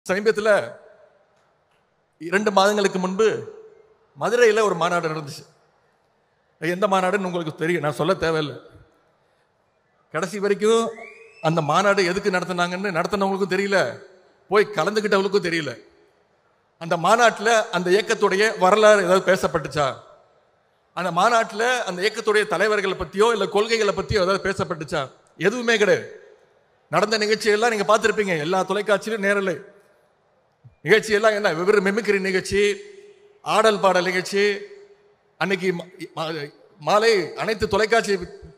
சமீபத்தில் இரண்டு மாதங்களுக்கு முன்பு மதுரையில் ஒரு மாநாடு நடந்துச்சு எந்த மாநாடுன்னு உங்களுக்கு தெரியும் நான் சொல்ல தேவையில்லை கடைசி வரைக்கும் அந்த மாநாடு எதுக்கு நடத்துனாங்கன்னு நடத்தினவங்களுக்கும் தெரியல போய் கலந்துக்கிட்டவங்களுக்கும் தெரியல அந்த மாநாட்டில் அந்த இயக்கத்துடைய வரலாறு ஏதாவது பேசப்பட்டுச்சா அந்த மாநாட்டில் அந்த இயக்கத்துடைய தலைவர்களை பற்றியோ இல்லை கொள்கைகளை பற்றியோ ஏதாவது பேசப்பட்டுச்சா எதுவுமே கிடையாது நடந்த நிகழ்ச்சியெல்லாம் நீங்கள் பார்த்துருப்பீங்க எல்லா தொலைக்காட்சியிலும் நேரில் நிகழ்ச்சியெல்லாம் என்ன வெவ்வேறு மிமிக்ரி நிகழ்ச்சி ஆடல் பாடல் நிகழ்ச்சி அன்னைக்கு ம- மா- மாலை அனைத்து தொலைக்காட்சி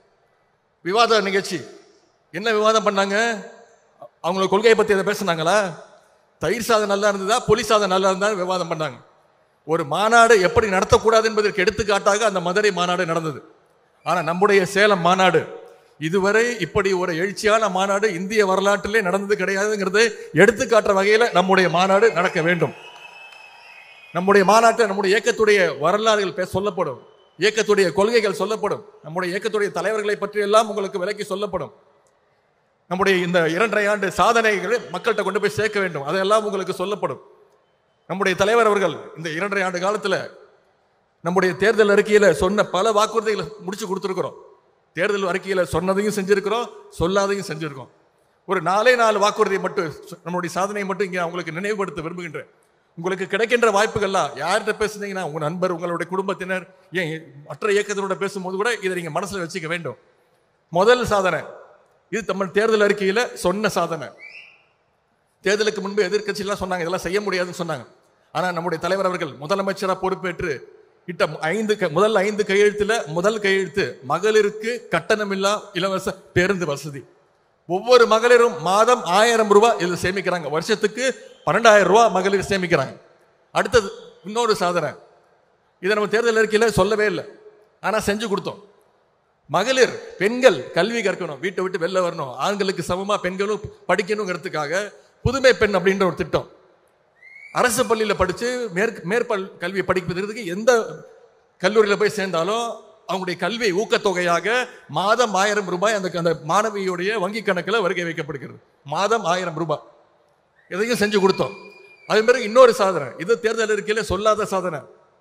விவாத நிகழ்ச்சி என்ன விவாதம் பண்ணாங்க அவங்களோட கொள்கையை பற்றி எதை பேசுனாங்களா தயிர் சாதம் நல்லா இருந்ததா புலி சாதம் நல்லா இருந்தா விவாதம் பண்ணாங்க ஒரு மாநாடு எப்படி நடத்தக்கூடாது என்பதற்கு எடுத்துக்காட்டாக அந்த மதுரை மாநாடு நடந்தது ஆனால் நம்முடைய சேலம் மாநாடு இதுவரை இப்படி ஒரு எழுச்சியான மாநாடு இந்திய வரலாற்றிலே நடந்தது கிடையாதுங்கிறது எடுத்துக்காட்டுற வகையில் நம்முடைய மாநாடு நடக்க வேண்டும் நம்முடைய மாநாட்டில் நம்முடைய இயக்கத்துடைய வரலாறுகள் பே சொல்லப்படும் இயக்கத்துடைய கொள்கைகள் சொல்லப்படும் நம்முடைய இயக்கத்துடைய தலைவர்களை பற்றி எல்லாம் உங்களுக்கு விலக்கி சொல்லப்படும் நம்முடைய இந்த இரண்டரை ஆண்டு சாதனைகளை மக்கள்கிட்ட கொண்டு போய் சேர்க்க வேண்டும் அதெல்லாம் உங்களுக்கு சொல்லப்படும் நம்முடைய தலைவர் அவர்கள் இந்த இரண்டரை ஆண்டு காலத்தில் நம்முடைய தேர்தல் அறிக்கையில் சொன்ன பல வாக்குறுதிகளை முடிச்சு கொடுத்துருக்குறோம் தேர்தல் அறிக்கையில் சொன்னதையும் செஞ்சிருக்கிறோம் சொல்லாதையும் செஞ்சிருக்கோம் ஒரு நாலே நாலு வாக்குறுதியை மட்டும் சொ- நம்முடைய சாதனையை மட்டும் இங்கே உங்களுக்கு நினைவுபடுத்த விரும்புகின்றேன் உங்களுக்கு கிடைக்கின்ற வாய்ப்புகள்லாம் யார்கிட்ட பேசுனீங்கன்னா உங்க நண்பர் உங்களுடைய குடும்பத்தினர் ஏன் மற்ற இயக்கத்தினோட பேசும்போது கூட இதை நீங்க மனசுல வச்சுக்க வேண்டும் முதல் சாதனை இது தமிழ் தேர்தல் அறிக்கையில சொன்ன சாதனை தேர்தலுக்கு முன்பு எதிர்க்கட்சியெல்லாம் சொன்னாங்க இதெல்லாம் செய்ய முடியாதுன்னு சொன்னாங்க ஆனா நம்முடைய தலைவர் அவர்கள் முதலமைச்சரா பொறுப்பேற்று இட்ட ஐந்து க- முதல் ஐந்து கையெழுத்துல முதல் கையெழுத்து மகளிருக்கு கட்டணமில்லா இலவச பேருந்து வசதி ஒவ்வொரு மகளிரும் மாதம் ஆயிரம் ரூபாய் இதில் சேமிக்கிறாங்க வருஷத்துக்கு பன்னெண்டாயிரம் ரூபாய் மகளிர் சேமிக்கிறாங்க அடுத்தது இன்னொரு சாதனை இதை நம்ம தேர்தல் அறிக்கையில சொல்லவே இல்லை ஆனா செஞ்சு கொடுத்தோம் மகளிர் பெண்கள் கல்வி கற்கணும் வீட்டை விட்டு வெளில வரணும் ஆண்களுக்கு சமமா பெண்களும் படிக்கணுங்கிறதுக்காக புதுமை பெண் அப்படின்ற ஒரு திட்டம் அரசு பள்ளியில் படித்து மேற்கு மேற்பல் கல்வி படிப்பதற்கு எந்த கல்லூரியில் போய் சேர்ந்தாலும் அவங்களுடைய கல்வி ஊக்கத்தொகையாக மாதம் ஆயிரம் ரூபாய் அந்த அந்த மாணவியுடைய வங்கி கணக்கில் வருகை வைக்கப்படுகிறது மாதம் ஆயிரம் ரூபாய் இதையும் செஞ்சு கொடுத்தோம் அதே மாதிரி இன்னொரு சாதனை இது தேர்தல் இருக்கையில் சொல்லாத சாதனை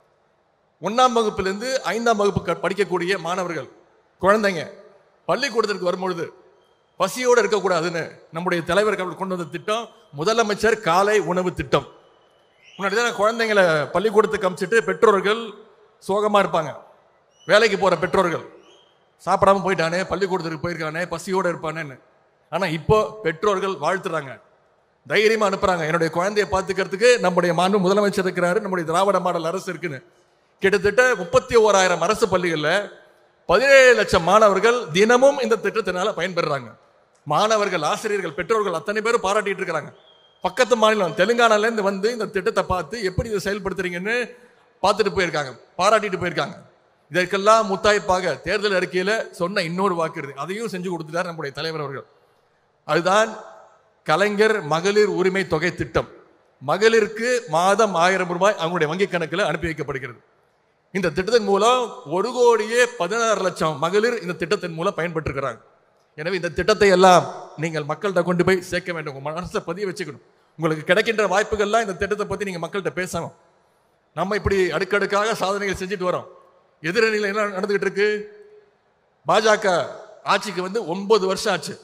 ஒன்றாம் வகுப்பிலிருந்து ஐந்தாம் வகுப்பு க- படிக்கக்கூடிய மாணவர்கள் குழந்தைங்க பள்ளிக்கூடத்திற்கு வரும்பொழுது பசியோடு இருக்கக்கூடாதுன்னு நம்முடைய தலைவர்கள் கொண்டு வந்த திட்டம் முதலமைச்சர் காலை உணவு திட்டம் முன்னாடி தான் குழந்தைங்களை பள்ளிக்கூடத்துக்கு அமிச்சிட்டு பெற்றோர்கள் சோகமா இருப்பாங்க வேலைக்கு போற பெற்றோர்கள் சாப்பிடாம போயிட்டானே பள்ளிக்கூடத்துக்கு போயிருக்கானே பசியோடு இருப்பானேன்னு ஆனா இப்போ பெற்றோர்கள் வாழ்த்துறாங்க தைரியமா அனுப்புறாங்க என்னுடைய குழந்தையை பார்த்துக்கிறதுக்கு நம்முடைய மாண்பு முதலமைச்சர் இருக்கிறாரு நம்முடைய திராவிட மாடல் அரசு இருக்குன்னு கிட்டத்தட்ட முப்பத்தி ஓராயிரம் அரசு பள்ளிகள்ல பதினேழு லட்சம் மாணவர்கள் தினமும் இந்த திட்டத்தினால பயன்பெறுறாங்க மாணவர்கள் ஆசிரியர்கள் பெற்றோர்கள் அத்தனை பேரும் பாராட்டிட்டு இருக்கிறாங்க பக்கத்து மாநிலம் தெலுங்கானால இருந்து வந்து இந்த திட்டத்தை பார்த்து எப்படி இதை செயல்படுத்துறீங்கன்னு பார்த்துட்டு போயிருக்காங்க பாராட்டிட்டு போயிருக்காங்க இதற்கெல்லாம் முத்தாய்ப்பாக தேர்தல் அறிக்கையில சொன்ன இன்னொரு வாக்குறுதி அதையும் செஞ்சு கொடுத்துட்டார் நம்முடைய தலைவர் அவர்கள் அதுதான் கலைஞர் மகளிர் உரிமை தொகை திட்டம் மகளிருக்கு மாதம் ஆயிரம் ரூபாய் அவங்களுடைய வங்கி கணக்கில் அனுப்பி வைக்கப்படுகிறது இந்த திட்டத்தின் மூலம் ஒரு கோடியே பதினாறு லட்சம் மகளிர் இந்த திட்டத்தின் மூலம் பயன்பெற்றிருக்கிறாங்க எனவே இந்த திட்டத்தை எல்லாம் நீங்கள் மக்கள்கிட்ட கொண்டு போய் சேர்க்க வேண்டும் உங்க மனசை பதிய வச்சுக்கணும் உங்களுக்கு கிடைக்கின்ற வாய்ப்புகள்லாம் இந்த திட்டத்தை பத்தி நீங்க மக்கள்கிட்ட பேசணும் நம்ம இப்படி அடுக்கடுக்காக சாதனைகள் செஞ்சுட்டு வரோம் எதிரணியில் என்ன நடந்துகிட்டு இருக்கு பாஜக ஆட்சிக்கு வந்து ஒன்பது வருஷம் ஆச்சு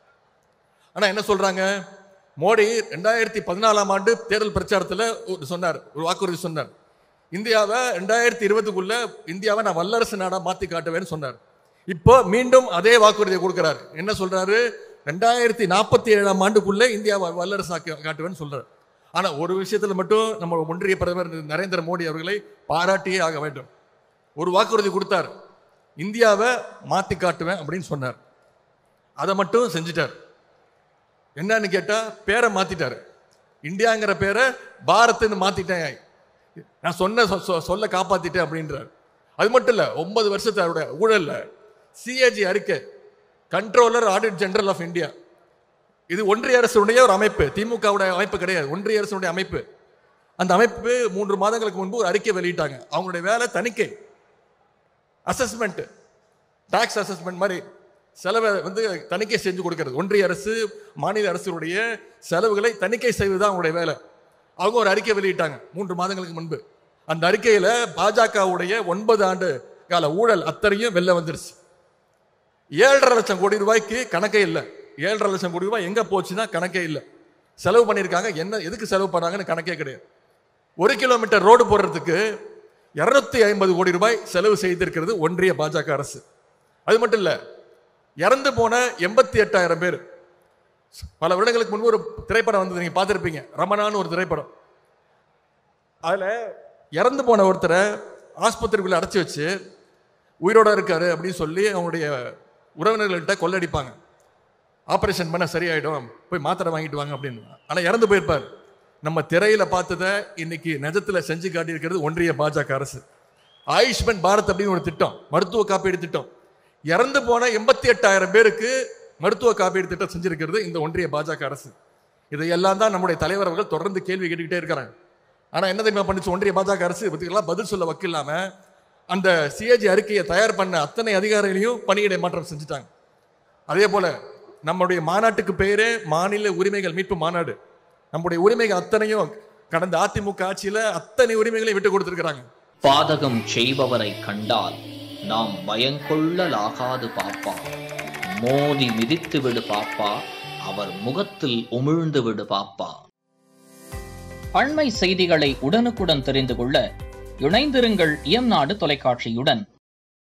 ஆனா என்ன சொல்றாங்க மோடி ரெண்டாயிரத்தி பதினாலாம் ஆண்டு தேர்தல் பிரச்சாரத்துல ஒரு சொன்னார் ஒரு வாக்குறுதி சொன்னார் இந்தியாவை ரெண்டாயிரத்தி இருபதுக்குள்ள இந்தியாவை நான் வல்லரசு நாடா மாத்தி காட்டுவேன்னு சொன்னார் இப்போ மீண்டும் அதே வாக்குறுதியை கொடுக்கிறார் என்ன சொல்றாரு ரெண்டாயிரத்தி நாற்பத்தி ஏழாம் ஆண்டுக்குள்ள இந்தியாவை வல்லரசு ஆக்கி காட்டுவேன்னு சொல்றாரு ஆனா ஒரு விஷயத்துல மட்டும் நம்ம ஒன்றிய பிரதமர் நரேந்திர மோடி அவர்களை பாராட்டியே ஆக வேண்டும் ஒரு வாக்குறுதி கொடுத்தார் இந்தியாவை மாத்தி காட்டுவேன் அப்படின்னு சொன்னார் அதை மட்டும் செஞ்சிட்டார் என்னன்னு கேட்டா பேரை மாத்திட்டாரு இந்தியாங்கிற பேரை பாரத்னு மாத்திட்டேன் நான் சொன்ன சொ- சொ- சொல்ல காப்பாத்திட்டேன் அப்படின்றார் அது மட்டும் இல்ல ஒன்பது வருஷத்து அவருடைய ஊழல்ல சிஏஜி அறிக்கை controller audit general of India இது ஒன்றிய அரசுடைய ஒரு அமைப்பு திமுகவுடைய அமைப்பு கிடையாது ஒன்றிய அரசுடைய அமைப்பு அந்த அமைப்பு மூன்று மாதங்களுக்கு முன்பு ஒரு அறிக்கை வெளியிட்டாங்க அவங்களுடைய வேலை தணிக்கை அசஸ்மெண்ட் டாக்ஸ் அசஸ்மெண்ட் மாதிரி செலவை வந்து தணிக்கை செஞ்சு கொடுக்கிறது ஒன்றிய அரசு மாநில அரசுடைய செலவுகளை தணிக்கை செய்வது தான் அவங்களுடைய வேலை அவங்க ஒரு அறிக்கை வெளியிட்டாங்க மூன்று மாதங்களுக்கு முன்பு அந்த அறிக்கையில பாஜகவுடைய ஒன்பது ஆண்டு கால ஊழல் அத்தனையும் வெளில வந்துருச்சு ஏழரை லட்சம் கோடி ரூபாய்க்கு கணக்கே இல்லை ஏழரை லட்சம் கோடி ரூபாய் எங்க போச்சுன்னா கணக்கே இல்லை செலவு பண்ணியிருக்காங்க என்ன எதுக்கு செலவு பண்ணாங்கன்னு கணக்கே கிடையாது ஒரு கிலோமீட்டர் ரோடு போடுறதுக்கு இருநூத்தி ஐம்பது கோடி ரூபாய் செலவு செய்திருக்கிறது ஒன்றிய பாஜக அரசு அது மட்டும் இல்ல இறந்து போன எண்பத்தி எட்டாயிரம் பேர் பல வருடங்களுக்கு முன்பு ஒரு திரைப்படம் வந்தது நீங்க பார்த்திருப்பீங்க ரமணான்னு ஒரு திரைப்படம் அதுல இறந்து போன ஒருத்தரை ஆஸ்பத்திரிக்குள்ள அடைச்சி வச்சு உயிரோட இருக்காரு அப்படின்னு சொல்லி அவங்களுடைய உறவினர்கள்ட்ட கொள்ளடிப்பாங்க ஆபரேஷன் பண்ண சரியாயிடும் போய் மாத்திரை வாங்கிட்டு வாங்க அப்படின்னு ஆனா இறந்து போயிருப்பார் நம்ம திரையில பார்த்ததை இன்னைக்கு நிஜத்துல செஞ்சு காட்டியிருக்கிறது ஒன்றிய பாஜக அரசு ஆயுஷ்மன் பாரத் அப்படின்னு ஒரு திட்டம் மருத்துவ காப்பீடு திட்டம் இறந்து போன எண்பத்தி எட்டாயிரம் பேருக்கு மருத்துவ காப்பீடு திட்டம் செஞ்சிருக்கிறது இந்த ஒன்றிய பாஜக அரசு இதையெல்லாம் தான் நம்முடைய தலைவர் அவர்கள் தொடர்ந்து கேள்வி கேட்டுக்கிட்டே இருக்கிறாங்க ஆனா என்ன தெரியுமா பண்ணுச்சு ஒன்றிய பாஜக அரசு பத்தியெல்லாம் பதில் சொல்ல வக்கில்லாம அந்த சிஏஜி அறிக்கையை தயார் பண்ண அத்தனை அதிகாரிகளையும் பணியிடை மாற்றம் செஞ்சுட்டாங்க அதே போல நம்முடைய மாநாட்டுக்கு பெயரே மாநில உரிமைகள் மீட்பு மாநாடு நம்முடைய உரிமைகள் அத்தனையும் கடந்த அதிமுக ஆட்சியில அத்தனை உரிமைகளையும் விட்டு கொடுத்திருக்கிறாங்க பாதகம் செய்பவரை கண்டால் நாம் பயங்கொள்ளலாகாது பாப்பா மோதி மிதித்து விடு பாப்பா அவர் முகத்தில் உமிழ்ந்து விடு பாப்பா அண்மை செய்திகளை உடனுக்குடன் தெரிந்து கொள்ள இணைந்திருங்கள் இயம்நாடு தொலைக்காட்சியுடன்